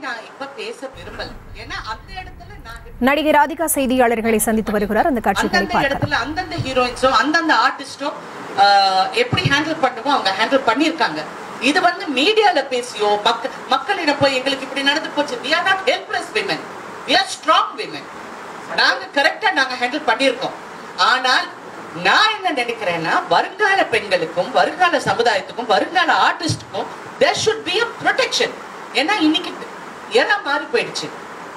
நான் இப்ப பேச விரும்பல ஏன்னா அந்த இடத்துல நான் நடிகை ராதிகா செய்தியாளர்களை சந்தித்து வருகிறார் அந்த காட்சிகளை அந்தந்த பார்க்கலாம் இடத்துல அந்தந்த ஹீரோயின்ஸோ அந்தந்த ஆர்டிஸ்டோ எப்படி ஹேண்டில் பண்ணுமோ அவங்க ஹேண்டில் பண்ணியிருக்காங்க இது வந்து மீடியால பேசியோ மக்க மக்களிடம் போய் எங்களுக்கு இப்படி நடந்து போச்சு we are not helpless women we are strong women நாங்க கரெக்டா நாங்க ஹேண்டில் பண்ணியிருக்கோம் ஆனால் நான் என்ன நினைக்கிறேன்னா வருங்கால பெண்களுக்கும் வருங்கால சமுதாயத்துக்கும் வருங்கால ஆர்டிஸ்டுக்கும் there should be a protection ஏன்னா இன்னைக்கு ஏன்னா மாறி போயிடுச்சு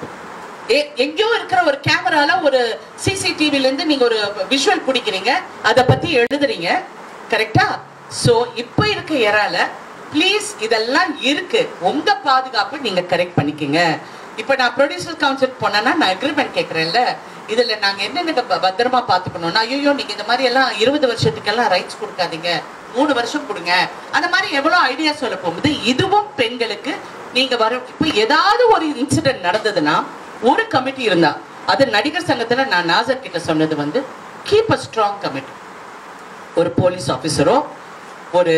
எ- எங்கேயோ இருக்கிற ஒரு கேமரால ஒரு சிசிடிவில இருந்து நீங்க ஒரு விஷுவல் பிடிக்கிறீங்க அத பத்தி எழுதுறீங்க கரெக்டா சோ இப்போ இருக்க எறால ப்ளீஸ் இதெல்லாம் இருக்கு உங்க பாதுகாப்பு நீங்க கரெக்ட் பண்ணிக்கங்க இப்ப நான் ப்ரொடியூசர் கவுன்சில் போனேன்னா நான் அக்ரிமெண்ட் கேட்கறேன்ல இதுல நாங்க என்னென்ன ப- பத்திரமா பாத்துக்கணும்னா ஐயோ நீங்க இந்த மாதிரி எல்லாம் இருபது வருஷத்துக்கெல்லாம் ரைட்ஸ் கொடுக்காதீங்க மூணு வருஷம் கொடுங்க அந்த மாதிரி எவ்வளவு ஐடியா சொல்ல போகும்போது இதுவும் பெண்களுக்கு நீங்க வர இப்ப ஏதாவது ஒரு இன்சிடென்ட் நடந்ததுன்னா ஒரு கமிட்டி இருந்தா அது நடிகர் சங்கத்துல நான் நாசர் கிட்ட சொன்னது வந்து கீப் அ ஸ்ட்ராங் கமிட்டி ஒரு போலீஸ் ஆஃபீஸரோ ஒரு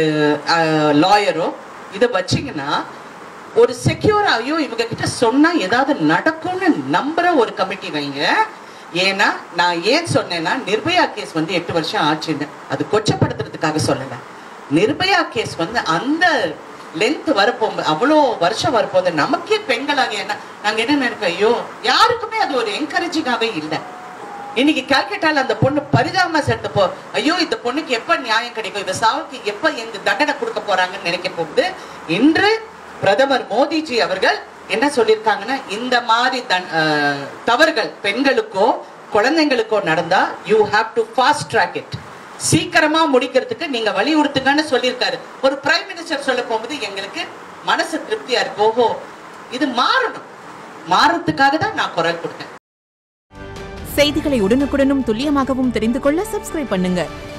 லாயரோ இதை வச்சீங்கன்னா ஒரு செக்யூர் ஐயோ இவங்க கிட்ட சொன்னா ஏதாவது நடக்கும்னு நம்புற ஒரு கமிட்டி வைங்க ஏன்னா நான் ஏன் சொன்னேன்னா நிர்பயா கேஸ் வந்து எட்டு வருஷம் ஆச்சுன்னு அது கொச்சப்படுத்துறதுக்காக சொல்லல நிர்பயா கேஸ் வந்து அந்த லென்த் வரப்போகும்போது அவ்வளோ வருஷம் வரப்போது நமக்கே பெண்களாக என்ன நாங்க என்ன நினைப்போம் ஐயோ யாருக்குமே அது ஒரு என்கரேஜிங்காகவே இல்லை இன்னைக்கு கல்கட்டால அந்த பொண்ணு பரிதாபமா செத்தப்போ ஐயோ இந்த பொண்ணுக்கு எப்ப நியாயம் கிடைக்கும் இந்த சாவுக்கு எப்ப எங்க தண்டனை கொடுக்க போறாங்கன்னு நினைக்க போகுது இன்று பிரதமர் மோடிஜி அவர்கள் என்ன சொல்லியிருக்காங்கன்னா இந்த மாதிரி தன்- அஹ், தவறுகள் பெண்களுக்கோ குழந்தைங்களுக்கோ நடந்தா you have to fast track it சீக்கிரமா முடிக்கிறதுக்கு நீங்க வலியுறுத்துங்கன்னு சொல்லியிருக்காரு ஒரு பிரைம் மினிஸ்டர் சொல்ல போகும்போது எங்களுக்கு மனசு திருப்தியா இருக்கு ஓஹோ இது மாறணும் மாறத்துக்காக தான் நான் குரல் கொடுத்தேன் செய்திகளை உடனுக்குடனும் துல்லியமாகவும் தெரிந்து கொள்ள சப்ஸ்கிரைப் பண்ணுங்க